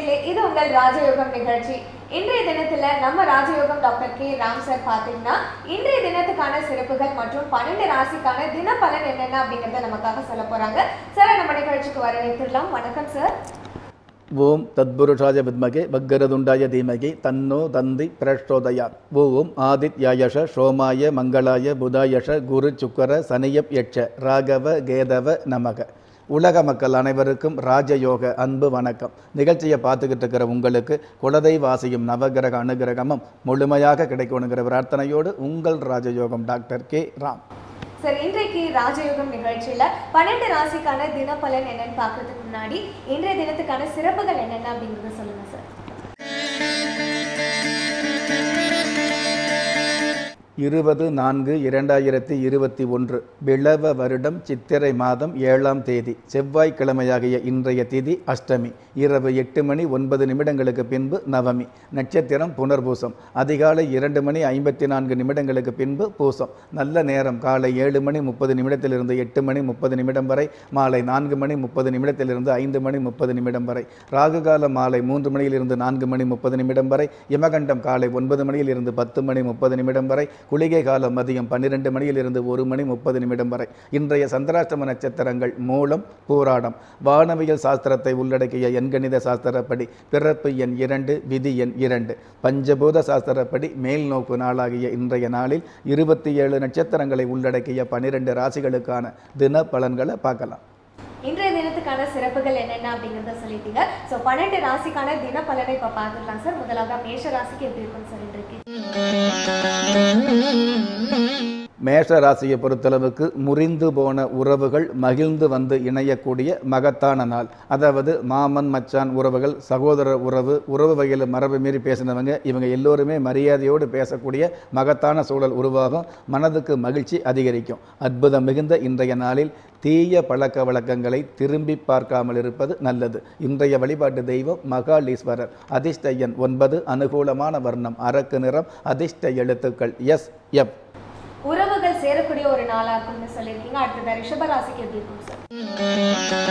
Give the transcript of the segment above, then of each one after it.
நேர்களே இது உங்கள் ராஜயோகம் நிகழ்ச்சி இன்றைய தினத்துல நம்ம ராஜயோகம் டாக்டர் கே ராம் சார் பாத்தீங்கன்னா இன்றைய தினத்துக்கான சிறப்புகள் மற்றும் பன்னெண்டு ராசிக்கான தினப்பலன் என்னென்ன அப்படிங்கறத நமக்காக சொல்ல போறாங்க சார் நம்ம நிகழ்ச்சிக்கு வரவேற்றுலாம் வணக்கம் சார் ஓம் தத்புருஷாய வித்மகே பக்கரதுண்டாய தீமகி தன்னோ தந்தி பிரச்சோதயாத் ஓம் ஆதித்யாயஷ சோமாய மங்களாய புதாயஷ குரு சுக்கர சனியப் யட்ச ராகவ கேதவ நமக உலக மக்கள் அனைவருக்கும் ராஜயோக அன்பு வணக்கம் நிகழ்ச்சியை பார்த்துக்கிட்டு இருக்கிற உங்களுக்கு குலதெய்வாசியும் நவகிரக அனுகிரகமும் முழுமையாக கிடைக்கணுங்கிற பிரார்த்தனையோடு உங்கள் ராஜயோகம் டாக்டர் கே ராம் சார் இன்றைக்கு ராஜயோகம் நிகழ்ச்சியில பன்னெண்டு ராசிக்கான தினப்பலன் என்னன்னு பார்க்கறதுக்கு முன்னாடி இன்றைய தினத்துக்கான சிறப்புகள் என்னென்ன அப்படிங்கறத சொல்லுங்க சார் இருபது நான்கு இரண்டாயிரத்தி இருபத்தி ஒன்று பிளவ வருடம் சித்திரை மாதம் ஏழாம் தேதி செவ்வாய்க்கிழமையாகிய இன்றைய திதி அஷ்டமி இரவு எட்டு மணி ஒன்பது நிமிடங்களுக்கு பின்பு நவமி நட்சத்திரம் புனர்பூசம் அதிகாலை இரண்டு மணி ஐம்பத்தி நான்கு நிமிடங்களுக்கு பின்பு பூசம் நல்ல நேரம் காலை ஏழு மணி முப்பது நிமிடத்திலிருந்து எட்டு மணி முப்பது நிமிடம் வரை மாலை நான்கு மணி முப்பது நிமிடத்திலிருந்து ஐந்து மணி முப்பது நிமிடம் வரை ராகு காலம் மாலை மூன்று மணியிலிருந்து நான்கு மணி முப்பது நிமிடம் வரை யமகண்டம் காலை ஒன்பது மணியிலிருந்து பத்து மணி முப்பது நிமிடம் வரை குளிகை காலம் மதியம் பன்னிரெண்டு மணியிலிருந்து ஒரு மணி முப்பது நிமிடம் வரை இன்றைய சந்திராஷ்டம நட்சத்திரங்கள் மூலம் போராடம் வானவியல் சாஸ்திரத்தை உள்ளடக்கிய எண்கணித சாஸ்திரப்படி பிறப்பு எண் இரண்டு விதி எண் இரண்டு பஞ்சபூத சாஸ்திரப்படி மேல் நோக்கு நாளாகிய இன்றைய நாளில் இருபத்தி ஏழு நட்சத்திரங்களை உள்ளடக்கிய பனிரெண்டு ராசிகளுக்கான தின பலன்களை பார்க்கலாம் இன்றைய தினத்துக்கான சிறப்புகள் என்னென்ன அப்படிங்கறத சொல்லிட்டீங்க ஸோ பன்னெண்டு ராசிக்கான தினப்பலனை இப்போ பார்த்துக்கலாம் சார் முதலாக மேஷ ராசிக்கு எப்படி இருக்கும் சார் இன்றைக்கு மேஷ ராசியை பொறுத்தளவுக்கு முறிந்து போன உறவுகள் மகிழ்ந்து வந்து இணையக்கூடிய மகத்தான நாள் அதாவது மாமன் மச்சான் உறவுகள் சகோதர உறவு உறவு வகையில் மரபு மீறி பேசினவங்க இவங்க எல்லோருமே மரியாதையோடு பேசக்கூடிய மகத்தான சூழல் உருவாகும் மனதுக்கு மகிழ்ச்சி அதிகரிக்கும் அற்புதம் மிகுந்த இன்றைய நாளில் தீய பழக்க வழக்கங்களை திரும்பி பார்க்காமல் இருப்பது நல்லது இன்றைய வழிபாட்டு தெய்வம் மகாலீஸ்வரர் அதிர்ஷ்ட எண் ஒன்பது அனுகூலமான வர்ணம் அரக்கு நிறம் அதிர்ஷ்ட எழுத்துக்கள் எஸ் எஃப் உறவுகள் சேரக்கூடிய ஒரு நாளா இருக்கும்னு சொல்லியிருக்கீங்க அடுத்தது ரிஷப ராசிக்கு எப்படி இருக்கும் சார்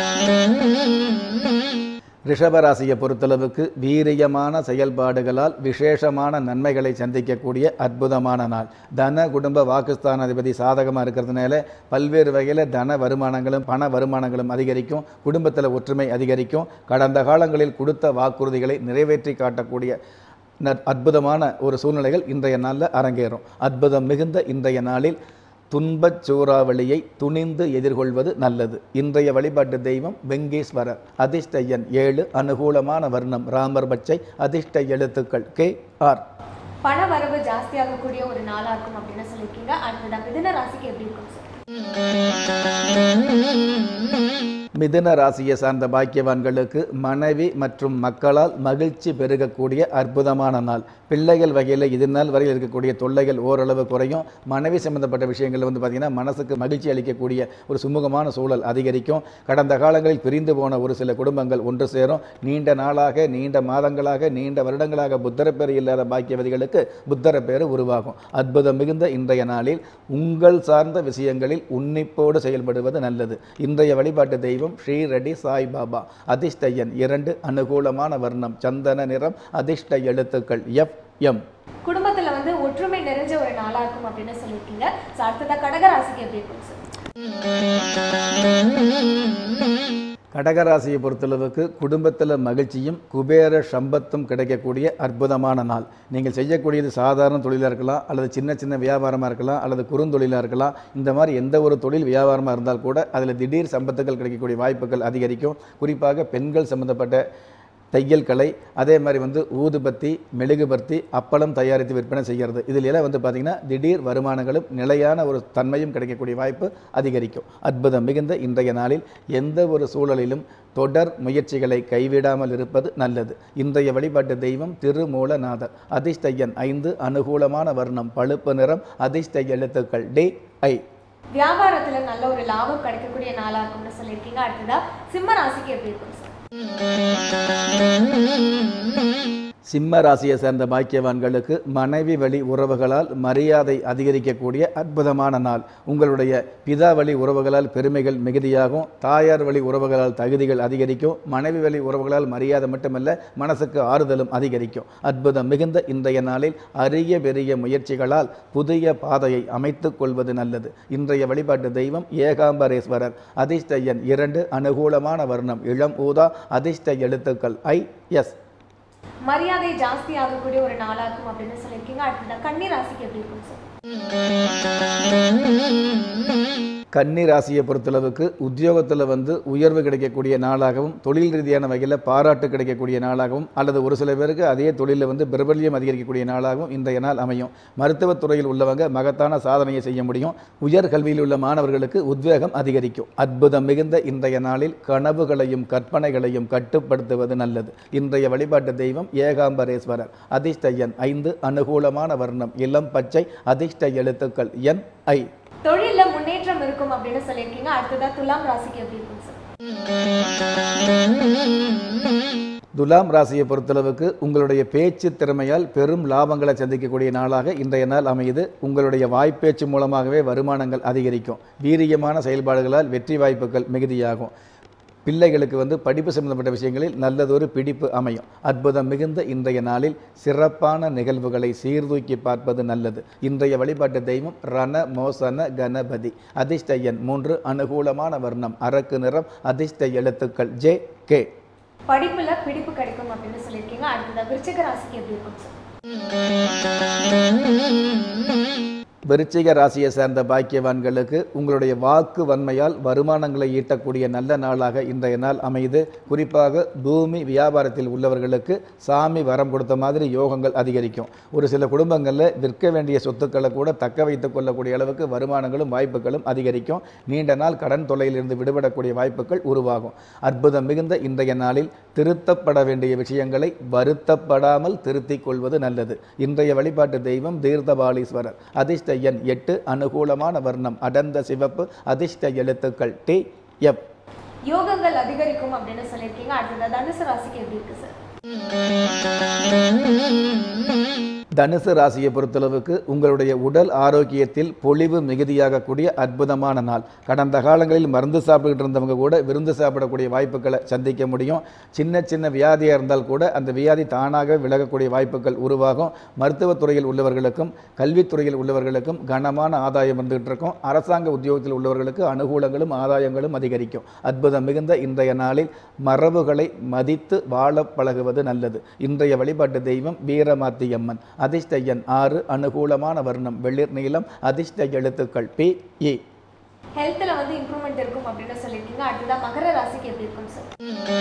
ரிஷபராசியை பொறுத்தளவுக்கு வீரியமான செயல்பாடுகளால் விசேஷமான நன்மைகளை சந்திக்கக்கூடிய அற்புதமான நாள் தன குடும்ப வாக்குஸ்தான அதிபதி சாதகமாக இருக்கிறதுனால பல்வேறு வகையில் தன வருமானங்களும் பண வருமானங்களும் அதிகரிக்கும் குடும்பத்தில் ஒற்றுமை அதிகரிக்கும் கடந்த காலங்களில் கொடுத்த வாக்குறுதிகளை நிறைவேற்றி காட்டக்கூடிய நற்- அற்புதமான ஒரு சூழ்நிலைகள் இன்றைய நாளில் அரங்கேறும் அற்புதம் மிகுந்த இன்றைய நாளில் துன்பச் சூறாவளியை துணிந்து எதிர்கொள்வது நல்லது இன்றைய வழிபாட்டு தெய்வம் வெங்கீஸ்வரர் அதிர்ஷ்ட எண் ஏழு அனுகூலமான வர்ணம் ராமர் பச்சை அதிர்ஷ்ட எழுத்துக்கள் கே ஆர் பண வரவு ஜாஸ்தியாகக்கூடிய ஒரு நாளா இருக்கும் அப்படின்னு சொல்லியிருக்கீங்க அடுத்தது மிதுன ராசிக்கு எப்படி இருக்கும் சார் மிதுன ராசியை சார்ந்த பாக்கியவான்களுக்கு மனைவி மற்றும் மக்களால் மகிழ்ச்சி பெருகக்கூடிய அற்புதமான நாள் பிள்ளைகள் வகையில் இது நாள் வரையில் இருக்கக்கூடிய தொல்லைகள் ஓரளவு குறையும் மனைவி சம்பந்தப்பட்ட விஷயங்கள் வந்து பார்த்திங்கன்னா மனசுக்கு மகிழ்ச்சி அளிக்கக்கூடிய ஒரு சுமூகமான சூழல் அதிகரிக்கும் கடந்த காலங்களில் பிரிந்து போன ஒரு சில குடும்பங்கள் ஒன்று சேரும் நீண்ட நாளாக நீண்ட மாதங்களாக நீண்ட வருடங்களாக புத்தரப்பேறு இல்லாத பாக்கியவதிகளுக்கு புத்தரப்பேறு உருவாகும் அற்புதம் மிகுந்த இன்றைய நாளில் உங்கள் சார்ந்த விஷயங்களில் உன்னிப்போடு செயல்படுவது நல்லது இன்றைய வழிபாட்டு தெய்வம் ஸ்ரீரடி சாய் பாபா அதிர்ஷ்ட எண் இரண்டு அனுகூலமான வர்ணம் சந்தன நிறம் அதிர்ஷ்ட எழுத்துக்கள் எஃப் எம் குடும்பத்துல வந்து ஒற்றுமை நிறைஞ்ச ஒரு நாளா இருக்கும் அப்படின்னு சொல்லியிருக்கீங்க ஸோ அடுத்ததா கடக ராசிக்கு எப்படி இருக்கும் சார் கடகராசியை பொறுத்தளவுக்கு குடும்பத்தில் மகிழ்ச்சியும் குபேர சம்பத்தும் கிடைக்கக்கூடிய அற்புதமான நாள் நீங்கள் செய்யக்கூடியது சாதாரண தொழிலாக இருக்கலாம் அல்லது சின்ன சின்ன வியாபாரமாக இருக்கலாம் அல்லது குறுந்தொழிலாக இருக்கலாம் இந்த மாதிரி எந்த ஒரு தொழில் வியாபாரமாக இருந்தால் கூட அதில் திடீர் சம்பத்துகள் கிடைக்கக்கூடிய வாய்ப்புகள் அதிகரிக்கும் குறிப்பாக பெண்கள் சம்பந்தப்பட்ட தையல் கலை அதே மாதிரி வந்து ஊதுபத்தி மெழுகுபர்த்தி அப்பளம் தயாரித்து விற்பனை செய்கிறது இதில் எல்லாம் வந்து பார்த்திங்கன்னா திடீர் வருமானங்களும் நிலையான ஒரு தன்மையும் கிடைக்கக்கூடிய வாய்ப்பு அதிகரிக்கும் அற்புதம் மிகுந்த இன்றைய நாளில் எந்த ஒரு சூழலிலும் தொடர் முயற்சிகளை கைவிடாமல் இருப்பது நல்லது இன்றைய வழிபாட்டு தெய்வம் திருமூலநாதர் அதிர்ஷ்ட எண் ஐந்து அனுகூலமான வர்ணம் பழுப்பு நிறம் அதிர்ஷ்ட எழுத்துக்கள் டி ஐ வியாபாரத்துல நல்ல ஒரு லாபம் கிடைக்கக்கூடிய நாளா இருக்கும்னு சொல்லியிருக்கீங்க அடுத்ததா சிம்ம ராசிக்கு எப்படி இருக்கும் சார் சிம்ம ராசியை சேர்ந்த பாக்கியவான்களுக்கு மனைவி வழி உறவுகளால் மரியாதை அதிகரிக்கக்கூடிய அற்புதமான நாள் உங்களுடைய பிதா வழி உறவுகளால் பெருமைகள் மிகுதியாகும் தாயார் வழி உறவுகளால் தகுதிகள் அதிகரிக்கும் மனைவி வழி உறவுகளால் மரியாதை மட்டுமல்ல மனசுக்கு ஆறுதலும் அதிகரிக்கும் அற்புதம் மிகுந்த இன்றைய நாளில் அரிய பெரிய முயற்சிகளால் புதிய பாதையை அமைத்துக் கொள்வது நல்லது இன்றைய வழிபாட்டு தெய்வம் ஏகாம்பரேஸ்வரர் அதிர்ஷ்ட எண் இரண்டு அனுகூலமான வர்ணம் இளம் ஊதா அதிர்ஷ்ட எழுத்துக்கள் ஐ எஸ் மரியாதை ஜாஸ்தி ஆகக்கூடிய ஒரு நாளாக்கும் அப்படின்னு சொல்லியிருக்கீங்க அடுத்ததான் கன்னி ராசிக்கு எப்படி இருக்கும் சார் கன்னி ராசியை பொறுத்தளவுக்கு உத்தியோகத்தில் வந்து உயர்வு கிடைக்கக்கூடிய நாளாகவும் தொழில் ரீதியான வகையில் பாராட்டு கிடைக்கக்கூடிய நாளாகவும் அல்லது ஒரு சில பேருக்கு அதே தொழிலில் வந்து பிரபல்யம் அதிகரிக்கக்கூடிய நாளாகவும் இன்றைய நாள் அமையும் மருத்துவத் துறையில் உள்ளவங்க மகத்தான சாதனையை செய்ய முடியும் உயர் கல்வியில் உள்ள மாணவர்களுக்கு உத்வேகம் அதிகரிக்கும் அற்புதம் மிகுந்த இன்றைய நாளில் கனவுகளையும் கற்பனைகளையும் கட்டுப்படுத்துவது நல்லது இன்றைய வழிபாட்டு தெய்வம் ஏகாம்பரேஸ்வரர் அதிர்ஷ்ட எண் ஐந்து அனுகூலமான வர்ணம் இளம் பச்சை அதிர்ஷ்ட எழுத்துக்கள் என் ஐ தொழில்ல முன்னேற்றம் இருக்கும் அப்படின்னு சொல்லியிருக்கீங்க அடுத்ததா துலாம் ராசிக்கு எப்படி இருக்கும் சார் துலாம் ராசியை பொறுத்தளவுக்கு உங்களுடைய பேச்சு திறமையால் பெரும் லாபங்களை சந்திக்கக்கூடிய நாளாக இன்றைய நாள் அமையுது உங்களுடைய வாய்ப்பேச்சு மூலமாகவே வருமானங்கள் அதிகரிக்கும் வீரியமான செயல்பாடுகளால் வெற்றி வாய்ப்புகள் மிகுதியாகும் பிள்ளைகளுக்கு வந்து படிப்பு சம்பந்தப்பட்ட விஷயங்களில் நல்லதொரு பிடிப்பு அமையும் அற்புதம் மிகுந்த இன்றைய நாளில் சிறப்பான நிகழ்வுகளை சீர்தூக்கி பார்ப்பது நல்லது இன்றைய வழிபாட்டு தெய்வம் ரண மோசன கணபதி அதிர்ஷ்ட எண் மூன்று அனுகூலமான வர்ணம் அரக்கு நிறம் அதிர்ஷ்ட எழுத்துக்கள் ஜே கே படிப்புல பிடிப்பு கிடைக்கும் அப்படின்னு சொல்லியிருக்கீங்க அடுத்ததா விருச்சிக ராசிக்கு எப்படி இருக்கும் சார் விருச்சிக ராசியை சேர்ந்த பாக்கியவான்களுக்கு உங்களுடைய வாக்கு வன்மையால் வருமானங்களை ஈட்டக்கூடிய நல்ல நாளாக இன்றைய நாள் அமையுது குறிப்பாக பூமி வியாபாரத்தில் உள்ளவர்களுக்கு சாமி வரம் கொடுத்த மாதிரி யோகங்கள் அதிகரிக்கும் ஒரு சில குடும்பங்களில் விற்க வேண்டிய சொத்துக்களை கூட தக்க வைத்துக் கொள்ளக்கூடிய அளவுக்கு வருமானங்களும் வாய்ப்புகளும் அதிகரிக்கும் நீண்ட நாள் கடன் தொல்லையிலிருந்து விடுபடக்கூடிய வாய்ப்புகள் உருவாகும் அற்புதம் மிகுந்த இன்றைய நாளில் திருத்தப்பட வேண்டிய விஷயங்களை வருத்தப்படாமல் திருத்திக் கொள்வது நல்லது இன்றைய வழிபாட்டு தெய்வம் தீர்த்தபாலீஸ்வரர் அதிர்ஷ்ட எண் எட்டு அனுகூலமான வர்ணம் அடர்ந்த சிவப்பு அதிர்ஷ்ட எழுத்துக்கள் டி எஃப் யோகங்கள் அதிகரிக்கும் அப்படின்னு சொல்லியிருக்கீங்க அடுத்ததா தனுசு ராசிக்கு எப்படி இருக்கு சார் தனுசு ராசியை பொறுத்தளவுக்கு உங்களுடைய உடல் ஆரோக்கியத்தில் பொலிவு மிகுதியாகக்கூடிய அற்புதமான நாள் கடந்த காலங்களில் மருந்து சாப்பிட்டுக்கிட்டு இருந்தவங்க கூட விருந்து சாப்பிடக்கூடிய வாய்ப்புகளை சந்திக்க முடியும் சின்ன சின்ன வியாதியாக இருந்தால் கூட அந்த வியாதி தானாக விலகக்கூடிய வாய்ப்புகள் உருவாகும் மருத்துவத்துறையில் உள்ளவர்களுக்கும் கல்வித்துறையில் உள்ளவர்களுக்கும் கனமான ஆதாயம் வந்துகிட்டு இருக்கும் அரசாங்க உத்தியோகத்தில் உள்ளவர்களுக்கு அனுகூலங்களும் ஆதாயங்களும் அதிகரிக்கும் அற்புதம் மிகுந்த இன்றைய நாளில் மரபுகளை மதித்து வாழ பழகுவது நல்லது இன்றைய வழிபாட்டு தெய்வம் வீரமாத்தியம்மன் அதிர்ஷ்ட எண் ஆறு அனுகூலமான வர்ணம் வெளிர் நீளம் அதிர்ஷ்ட எழுத்துக்கள் பி இ ஹெல்த்ல வந்து இம்ப்ரூவ்மெண்ட் இருக்கும் அப்படின்னு சொல்லியிருக்கீங்க அடுத்ததா மகர ராசிக்கு எப்படி இருக்கும் சார்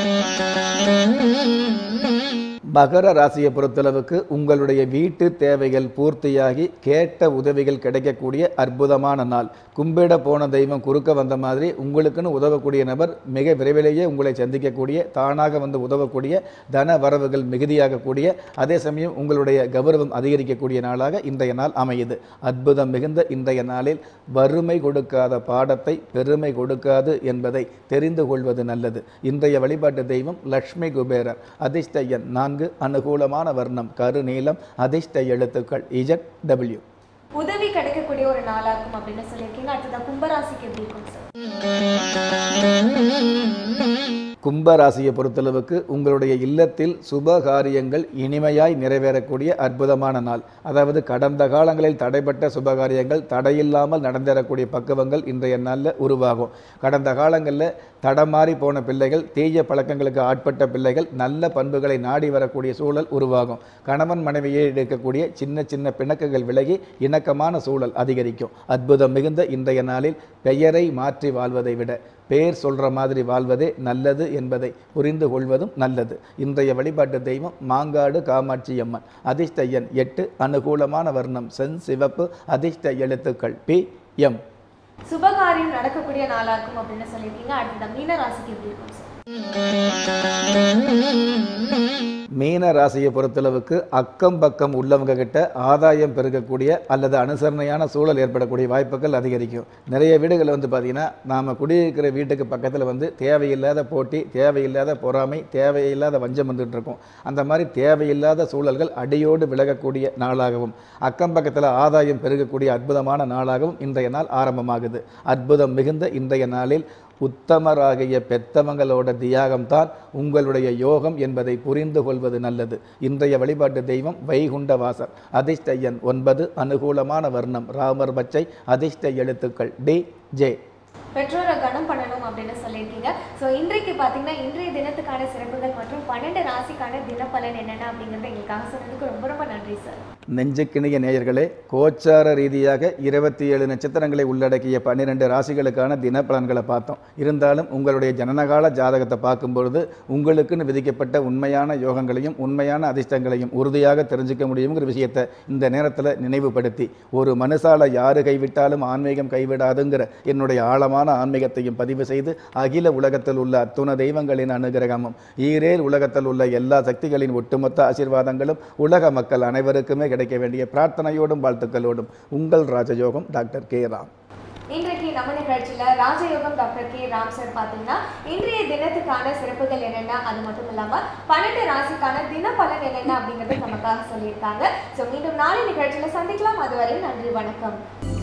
மகர ராசியை பொறுத்தளவுக்கு உங்களுடைய வீட்டு தேவைகள் பூர்த்தியாகி கேட்ட உதவிகள் கிடைக்கக்கூடிய அற்புதமான நாள் கும்பிட போன தெய்வம் குறுக்க வந்த மாதிரி உங்களுக்குன்னு உதவக்கூடிய நபர் மிக விரைவிலேயே உங்களை சந்திக்கக்கூடிய தானாக வந்து உதவக்கூடிய தன வரவுகள் மிகுதியாகக்கூடிய அதே சமயம் உங்களுடைய கௌரவம் அதிகரிக்கக்கூடிய நாளாக இன்றைய நாள் அமையுது அற்புதம் மிகுந்த இன்றைய நாளில் வறுமை கொடுக்காத பாடத்தை பெருமை கொடுக்காது என்பதை தெரிந்து கொள்வது நல்லது இன்றைய வழிபாட்டு தெய்வம் லக்ஷ்மி குபேரர் அதிர்ஷ்ட எண் நான்கு அனுகூலமான வர்ணம் கருநீலம் அதிர்ஷ்ட எழுத்துக்கள் இஜட் டபிள்யூ உதவி கிடைக்கக்கூடிய ஒரு நாளா இருக்கும் அப்படின்னு சொல்லியிருக்கீங்க அடுத்ததா கும்பராசிக்கு எப்படி இருக்கும் சார் கும்ப ராசியை பொறுத்தளவுக்கு உங்களுடைய இல்லத்தில் சுப காரியங்கள் இனிமையாய் நிறைவேறக்கூடிய அற்புதமான நாள் அதாவது கடந்த காலங்களில் தடைப்பட்ட சுப காரியங்கள் தடையில்லாமல் நடந்தேறக்கூடிய பக்குவங்கள் இன்றைய நாளில் உருவாகும் கடந்த காலங்களில் தடமாறி போன பிள்ளைகள் தீய பழக்கங்களுக்கு ஆட்பட்ட பிள்ளைகள் நல்ல பண்புகளை நாடி வரக்கூடிய சூழல் உருவாகும் கணவன் மனைவியை எடுக்கக்கூடிய சின்ன சின்ன பிணக்குகள் விலகி இணக்கமான சூழல் அதிகரிக்கும் அற்புதம் மிகுந்த இன்றைய நாளில் பெயரை மாற்றி வாழ்வதை விட பேர் சொல்ற மாதிரி வாழ்வதே நல்லது என்பதை புரிந்து கொள்வதும் நல்லது இன்றைய வழிபாட்டு தெய்வம் மாங்காடு காமாட்சி அம்மன் அதிர்ஷ்ட எண் எட்டு அனுகூலமான வர்ணம் சென் சிவப்பு அதிர்ஷ்ட எழுத்துக்கள் பி எம் சுபகாரியம் நடக்கக்கூடிய நாளா இருக்கும் அப்படின்னு சொல்லியிருக்கீங்க அடுத்ததா மீன ராசிக்கு எப்படி இருக்கும் சார் மீன ராசியை பொறுத்தளவுக்கு அக்கம் பக்கம் உள்ளவங்க கிட்ட ஆதாயம் பெருகக்கூடிய அல்லது அனுசரணையான சூழல் ஏற்படக்கூடிய வாய்ப்புகள் அதிகரிக்கும் நிறைய வீடுகள் வந்து பார்த்திங்கன்னா நாம் குடியிருக்கிற வீட்டுக்கு பக்கத்தில் வந்து தேவையில்லாத போட்டி தேவையில்லாத பொறாமை தேவையில்லாத வஞ்சம் வந்துட்டு இருக்கும் அந்த மாதிரி தேவையில்லாத சூழல்கள் அடியோடு விலகக்கூடிய நாளாகவும் அக்கம் பக்கத்தில் ஆதாயம் பெருகக்கூடிய அற்புதமான நாளாகவும் இன்றைய நாள் ஆரம்பமாகுது அற்புதம் மிகுந்த இன்றைய நாளில் உத்தமராகிய பெத்தவங்களோட தியாகம்தான் உங்களுடைய யோகம் என்பதை புரிந்து கொள்வது நல்லது இன்றைய வழிபாட்டு தெய்வம் வைகுண்டவாசர் அதிர்ஷ்ட எண் ஒன்பது அனுகூலமான வர்ணம் ராமர் பச்சை அதிர்ஷ்ட எழுத்துக்கள் டி ஜே பெற்றோரை கனம் பண்ணணும் அப்படின்னு சொல்லியிருக்கீங்க ஸோ இன்றைக்கு பார்த்தீங்கன்னா இன்றைய தினத்துக்கான சிறப்புகள் மற்றும் பன்னெண்டு ராசிக்கான தினப்பலன் என்னென்ன அப்படிங்கிறத எங்களுக்காக சொன்னதுக்கு ரொம்ப ரொம்ப நன்றி சார் நெஞ்சுக்கிணிய நேயர்களே கோச்சார ரீதியாக இருபத்தி ஏழு நட்சத்திரங்களை உள்ளடக்கிய பன்னிரெண்டு ராசிகளுக்கான தினப்பலன்களை பார்த்தோம் இருந்தாலும் உங்களுடைய ஜனனகால ஜாதகத்தை பார்க்கும்பொழுது உங்களுக்குன்னு விதிக்கப்பட்ட உண்மையான யோகங்களையும் உண்மையான அதிர்ஷ்டங்களையும் உறுதியாக தெரிஞ்சுக்க முடியுங்கிற விஷயத்தை இந்த நேரத்தில் நினைவுபடுத்தி ஒரு மனுஷால யாரு கைவிட்டாலும் ஆன்மீகம் கைவிடாதுங்கிற என்னுடைய ஆழமான ஆன்மீகத்தையும் பதிவு செய்து அகில உலகத்தில் உள்ள அத்துண தெய்வங்களின் அனுகிரகமும் ஈரேல் உலகத்தில் உள்ள எல்லா சக்திகளின் ஒட்டுமொத்த ஆசீர்வாதங்களும் உலக மக்கள் அனைவருக்குமே கிடைக்க வேண்டிய பிரார்த்தனையோடும் வாழ்த்துக்களோடும் உங்கள் ராஜயோகம் டாக்டர் கே ராம் இன்றைக்கு நம்ம நிகழ்ச்சியில ராஜயோகம் டாக்டர் கே ராம் சார் பார்த்தீங்கன்னா இன்றைய தினத்துக்கான சிறப்புகள் என்னென்ன அது மட்டும் இல்லாம பன்னெண்டு ராசிக்கான தினப்பலன் என்னென்ன அப்படிங்கறது நமக்காக சொல்லியிருக்காங்க ஸோ மீண்டும் நாளை நிகழ்ச்சியில சந்திக்கலாம் அதுவரை நன்றி வணக்கம்